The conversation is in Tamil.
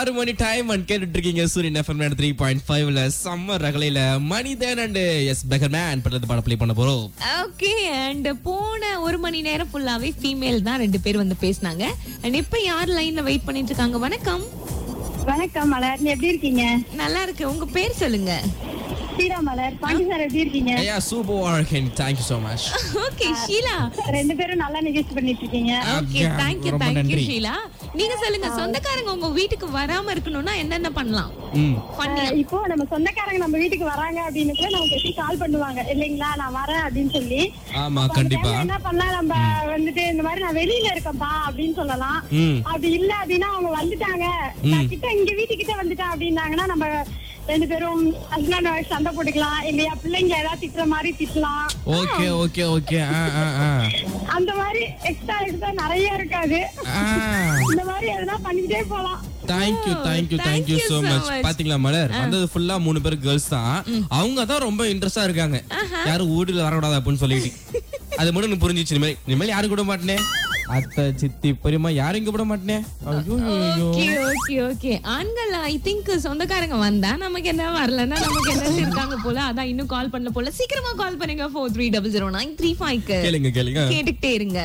ஆறு மணி டைம் அண்ட் கேட்டுட்டு இருக்கீங்க சூரியன் எஃப்எம் த்ரீ பாயிண்ட் ஃபைவ்ல சம்மர் ரகலையில மனிதன் அண்ட் எஸ் பெகர் மேன் பண்றது படம் ப்ளே பண்ண போறோம் ஓகே அண்ட் போன ஒரு மணி நேரம் ஃபுல்லாவே ஃபீமேல் தான் ரெண்டு பேர் வந்து பேசினாங்க அண்ட் இப்ப யார் லைன்ல வெயிட் பண்ணிட்டு இருக்காங்க வணக்கம் வணக்கம் மலர் நீ எப்படி இருக்கீங்க நல்லா இருக்கு உங்க பேர் சொல்லுங்க சீரா மலர் பாண்டி சார் எப்படி இருக்கீங்க ஐயா super thank you so much okay Sheela ரெண்டு பேரும் நல்லா நிகழ்ச்சி பண்ணிட்டு இருக்கீங்க ஓகே Yeah, தேங்க்யூ ரொம்ப தேங்க்யூ நன்றி. ஷீலா நீங்க சொல்லுங்க சொந்தக்காரங்க உங்க வீட்டுக்கு வராம இருக்கணும்னா என்னென்ன பண்ணலாம் ம் பண்ணி அஹ் இப்போ நம்ம சொந்தக்காரங்க நம்ம வீட்டுக்கு வராங்க அப்படின்னு கூட நமக்கு எப்படி கால் பண்ணுவாங்க இல்லைங்களா நான் வரேன் அப்படின்னு சொல்லி ஆமா அப்ப அந்த கண்டிப்பா time ல என்ன பண்ணலாம் நம்ம வந்துட்டு இந்த மாதிரி நான் வெளியில இருக்கேன்ப்பா அப்படின்னு சொல்லலாம் ம் அப்படி இல்ல அப்படின்னா அவங்க வந்துட்டாங்க நான் கிட்ட இங்க வீட்டுக்கிட்ட வந்துட்டேன் அப்படின்னாங்கன்னா நம்ம ரெண்டு பேரும் ஹஸ்பண்ட் ஒய்ஃப் சண்டை போட்டுக்கலாம் இல்லையா பிள்ளைங்க ஏதாவது திட்டுற மாதிரி திட்டலாம் ஓகே ஓகே ஓகே ஆ ஆ ஆ அந்த மாதிரி எக்ஸ்ட்ரா எக்ஸ்ட்ரா நிறைய இருக்காது ஆ இந்த மாதிரி எதனா பண்ணிக்கிட்டே போலாம் thank you Oh, thank you thank thank you you so so much much. பாத்தீங்களா மலர் வந்தது ஃபுல்லா மூணு பேர் கேர்ள்ஸ் தான் அவங்க தான் ரொம்ப இன்ட்ரெஸ்டா இருக்காங்க யாரும் வீட்டுல வரக்கூடாது அப்படின்னு சொல்லிட்டு அது மட்டும் எனக்கு புரிஞ்சிச்சு இனிமேல் இனிமேல் யாரும் கூட மாட்டேனே அத்தை சித்தி பெரியம்மா யாரும் இங்க விட மாட்டேனே ஐயோ ஐயோ ஓகே ஓகே ஓகே ஆண்கள் ஐ திங்க் சொந்தக்காரங்க வந்தா நமக்கு என்ன வரலன்னா நமக்கு என்ன இருக்காங்க போல அதான் இன்னும் கால் பண்ணல போல சீக்கிரமா கால் பண்ணுங்க four three double zero nine three five கேளுங்க கேளுங்க கேட்டுக்கிட்டே இருங்க